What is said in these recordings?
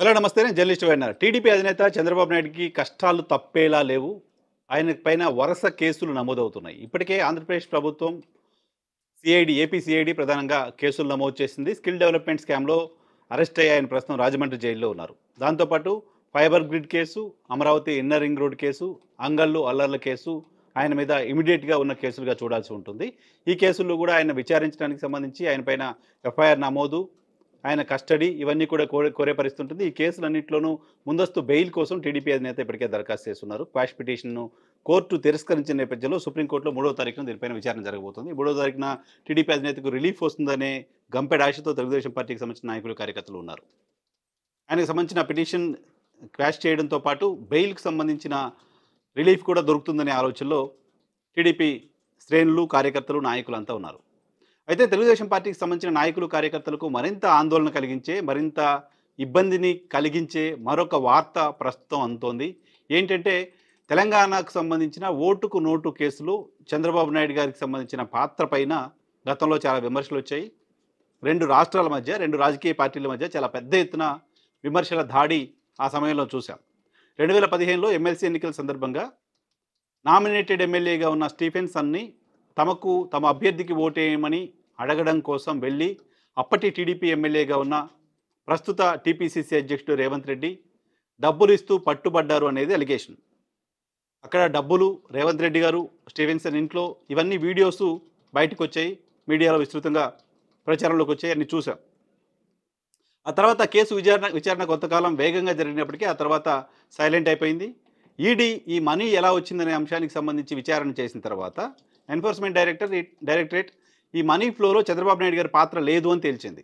hello నమస్తే నేను journalist వైనార్ TDP అధినేత చంద్రబాబు నాయుడుకి కష్టాలు తప్పేలా లేవు ఆయన పైన వరుస కేసులు నమోదవుతున్నాయి ఇప్పటికే ఆంధ్రప్రదేశ్ ప్రభుత్వం సిఐడి ఏపీ సిఐడి ప్రధానంగా కేసులు నమోదు చేసింది స్కిల్ డెవలప్మెంట్ స్కామ్లో అరెస్ట్ అయ్యి ఆయన ప్రస్తుతం రాజమండ్రి జైల్లో ఉన్నారు దాంతోపాటు fibre grid case Amaravati inner ring road case Angallu అల్లర్ల కేసు ఆయన మీద ఇమీడియట్గా ఉన్న కేసులుగా చూడాల్సి ఉంటుంది ఈ కేసుల్లో కూడా ఆయన విచారించడానికి సంబంధించి ఆయన పైన ఎఫ్ఐఆర్ నమోదు ఆయన కస్టడీ ఇవన్నీ కూడా కోరే కోరే పరిస్థితి ఉంటుంది ఈ కేసులన్నింటిలోనూ ముందస్తు బెయిల్ కోసం టీడీపీ అధినేత ఇప్పటికే దరఖాస్తు చేస్తున్నారు క్వాష్ పిటిషన్ను కోర్టు తిరస్కరించిన నేపథ్యంలో సుప్రీంకోర్టులో మూడో తారీఖున దీనిపైన విచారణ జరగబోతుంది మూడో తారీఖున టీడీపీ అధినేతకు రిలీఫ్ వస్తుందనే గంపెడ ఆశతో తెలుగుదేశం పార్టీకి సంబంధించిన నాయకులు కార్యకర్తలు ఉన్నారు ఆయనకు సంబంధించిన పిటిషన్ క్వాష్ చేయడంతో పాటు బెయిల్కి సంబంధించిన రిలీఫ్ కూడా దొరుకుతుందనే ఆలోచనలో టీడీపీ శ్రేణులు కార్యకర్తలు నాయకులు అంతా ఉన్నారు అయితే తెలుగుదేశం పార్టీకి సంబంధించిన నాయకులు కార్యకర్తలకు మరింత ఆందోళన కలిగించే మరింత ఇబ్బందిని కలిగించే మరొక వార్త ప్రస్తుతం అందుతోంది ఏంటంటే తెలంగాణకు సంబంధించిన ఓటుకు నోటు కేసులో చంద్రబాబు నాయుడు గారికి సంబంధించిన పాత్ర పైన గతంలో చాలా విమర్శలు వచ్చాయి రెండు రాష్ట్రాల మధ్య రెండు రాజకీయ పార్టీల మధ్య చాలా పెద్ద ఎత్తున విమర్శల దాడి ఆ సమయంలో చూశాం రెండు వేల పదిహేనులో ఎమ్మెల్సీ ఎన్నికల సందర్భంగా నామినేటెడ్ ఎమ్మెల్యేగా ఉన్న స్టీఫెన్ సన్ని తమకు తమ అభ్యర్థికి ఓటేయమని అడగడం కోసం వెళ్ళి అప్పటి టీడీపీ ఎమ్మెల్యేగా ఉన్న ప్రస్తుత టీపీసీసీ అధ్యక్షుడు రేవంత్ రెడ్డి డబ్బులు ఇస్తూ పట్టుబడ్డారు అనేది అలిగేషన్ అక్కడ డబ్బులు రేవంత్ రెడ్డి గారు స్టీవెన్సన్ ఇంట్లో ఇవన్నీ వీడియోస్ బయటకు వచ్చాయి మీడియాలో విస్తృతంగా ప్రచారంలోకి వచ్చాయి అన్ని చూసాం ఆ తర్వాత కేసు విచారణ విచారణ కొంతకాలం వేగంగా జరిగినప్పటికీ ఆ తర్వాత సైలెంట్ అయిపోయింది ఈడీ ఈ మనీ ఎలా వచ్చిందనే అంశానికి సంబంధించి విచారణ చేసిన తర్వాత ఎన్ఫోర్స్మెంట్ డైరెక్టర్ డైరెక్టరేట్ ఈ మనీ ఫ్లోలో చంద్రబాబు నాయుడు గారి పాత్ర లేదు అని తేల్చింది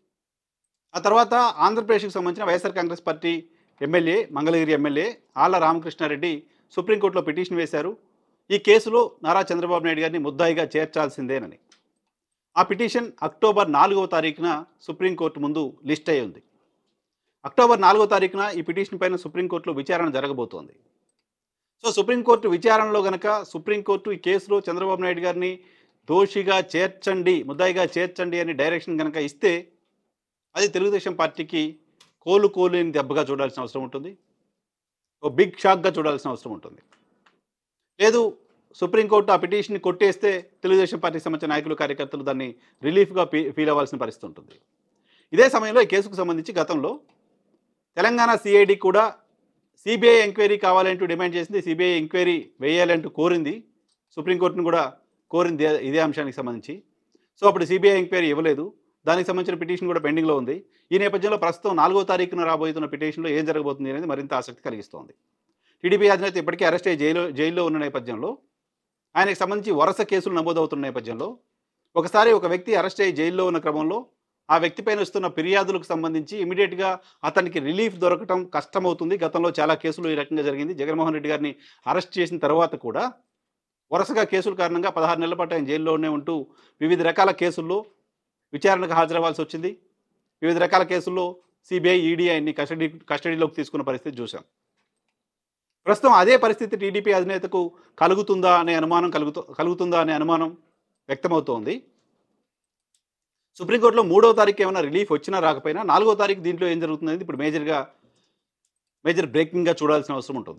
ఆ తర్వాత ఆంధ్రప్రదేశ్కి సంబంధించిన YSR Congress party MLA Mangalagiri MLA Alla Ramakrishna Reddy సుప్రీంకోర్టులో పిటిషన్ వేశారు ఈ కేసులో నారా చంద్రబాబు నాయుడు గారిని ముద్దాయిగా చేర్చాల్సిందేనని ఆ పిటిషన్ అక్టోబర్ నాలుగవ తారీఖున సుప్రీంకోర్టు ముందు లిస్ట్ అయి ఉంది అక్టోబర్ నాలుగో తారీఖున ఈ పిటిషన్ పైన సుప్రీంకోర్టులో విచారణ జరగబోతోంది సో సుప్రీంకోర్టు విచారణలో గనక సుప్రీంకోర్టు ఈ కేసులో చంద్రబాబు నాయుడు గారిని దోషిగా చేర్చండి ముద్దాయిగా చేర్చండి అని డైరెక్షన్ కనుక ఇస్తే అది తెలుగుదేశం పార్టీకి కోలు కోలేని దెబ్బగా చూడాల్సిన అవసరం ఉంటుంది ఓ బిగ్ షాక్గా చూడాల్సిన అవసరం ఉంటుంది లేదు సుప్రీంకోర్టు ఆ పిటిషన్ని కొట్టేస్తే తెలుగుదేశం పార్టీకి సంబంధించిన నాయకులు కార్యకర్తలు దాన్ని రిలీఫ్గా ఫీల్ అవ్వాల్సిన పరిస్థితి ఉంటుంది ఇదే సమయంలో ఈ కేసుకు సంబంధించి గతంలో తెలంగాణ సిఐడి కూడా సిబిఐ ఎంక్వైరీ కావాలంటూ డిమాండ్ చేసింది సిబిఐ ఎంక్వైరీ వేయాలంటూ కోరింది సుప్రీంకోర్టును కూడా కోరింది ఇదే- ఇదే అంశానికి సంబంధించి సో అప్పుడు సిబిఐ ఎంక్వైరీ ఇవ్వలేదు దానికి సంబంధించిన పిటిషన్ కూడా పెండింగ్లో ఉంది ఈ నేపథ్యంలో ప్రస్తుతం నాలుగో తారీఖున రాబోతున్న పిటిషన్లో ఏం జరగబోతుంది అనేది మరింత ఆసక్తి కలిగిస్తోంది టీడీపీ అధినేత ఇప్పటికే అరెస్ట్ అయ్యి జైలు జైల్లో ఉన్న నేపథ్యంలో ఆయనకు సంబంధించి వరుస కేసులు నమోదవుతున్న నేపథ్యంలో ఒకసారి ఒక వ్యక్తి అరెస్ట్ అయ్యి జైల్లో ఉన్న క్రమంలో ఆ వ్యక్తి పైన వస్తున్న ఫిర్యాదులకు సంబంధించి ఇమీడియట్గా అతనికి రిలీఫ్ దొరకటం కష్టమవుతుంది గతంలో చాలా కేసులు ఈ రకంగా జరిగింది జగన్మోహన్ రెడ్డి గారిని అరెస్ట్ చేసిన తర్వాత కూడా వరుసగా కేసుల కారణంగా పదహారు నెలల పాటు ఆయన జైల్లోనే ఉంటూ వివిధ రకాల కేసుల్లో విచారణకు హాజరవ్వాల్సి వచ్చింది వివిధ రకాల కేసుల్లో సిబిఐ ఈడీ ఆయన్ని కస్టడీ కస్టడీలోకి తీసుకున్న పరిస్థితి చూసాం ప్రస్తుతం అదే పరిస్థితి టీడీపీ అధినేతకు కలుగుతుందా అనే అనుమానం కలుగుతూ కలుగుతుందా అనే అనుమానం వ్యక్తమవుతోంది సుప్రీంకోర్టులో మూడో తారీఖు ఏమైనా రిలీఫ్ వచ్చినా రాకపోయినా నాలుగో తారీఖు దీంట్లో ఏం జరుగుతుంది అనేది ఇప్పుడు మేజర్గా మేజర్ బ్రేకింగ్గా చూడాల్సిన అవసరం ఉంటుంది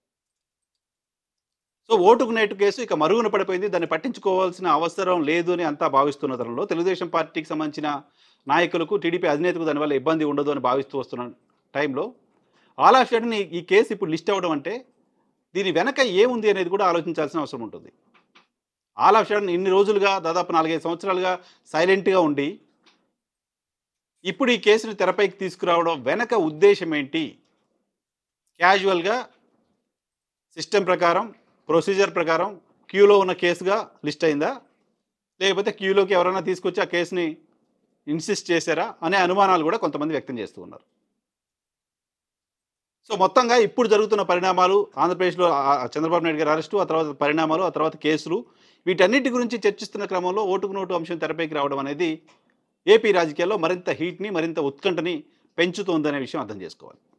సో ఓటుకు నేటు కేసు ఇక మరుగున పడిపోయింది దాన్ని పట్టించుకోవాల్సిన అవసరం లేదు అని అంతా భావిస్తున్న తరంలో తెలుగుదేశం పార్టీకి సంబంధించిన నాయకులకు టీడీపీ అధినేతకు దానివల్ల ఇబ్బంది ఉండదు అని భావిస్తూ వస్తున్న టైంలో ఆల్ ఆఫ్ సడన్ ఈ కేసు ఇప్పుడు లిస్ట్ అవ్వడం అంటే దీని వెనక ఏముంది అనేది కూడా ఆలోచించాల్సిన అవసరం ఉంటుంది ఆల్ ఆఫ్ సడన్ ఇన్ని రోజులుగా దాదాపు నాలుగైదు సంవత్సరాలుగా సైలెంట్గా ఉండి ఇప్పుడు ఈ కేసుని తెరపైకి తీసుకురావడం వెనక ఉద్దేశం ఏంటి క్యాజువల్గా సిస్టమ్ ప్రకారం ప్రొసీజర్ ప్రకారం క్యూలో ఉన్న కేసుగా లిస్ట్ అయిందా లేకపోతే క్యూలోకి ఎవరైనా తీసుకొచ్చి ఆ కేసుని ఇన్సిస్ట్ చేశారా అనే అనుమానాలు కూడా కొంతమంది వ్యక్తం చేస్తూ ఉన్నారు సో మొత్తంగా ఇప్పుడు జరుగుతున్న పరిణామాలు ఆంధ్రప్రదేశ్లో ఆ- ఆ చంద్రబాబు నాయుడు గారి అరెస్టు ఆ తర్వాత పరిణామాలు ఆ తర్వాత కేసులు వీటన్నిటి గురించి చర్చిస్తున్న క్రమంలో ఓటుకు నోటు అంశం తెరపైకి రావడం అనేది ఏపీ రాజకీయాల్లో మరింత హీట్ని మరింత ఉత్కంఠని పెంచుతోందనే విషయం అర్థం చేసుకోవాలి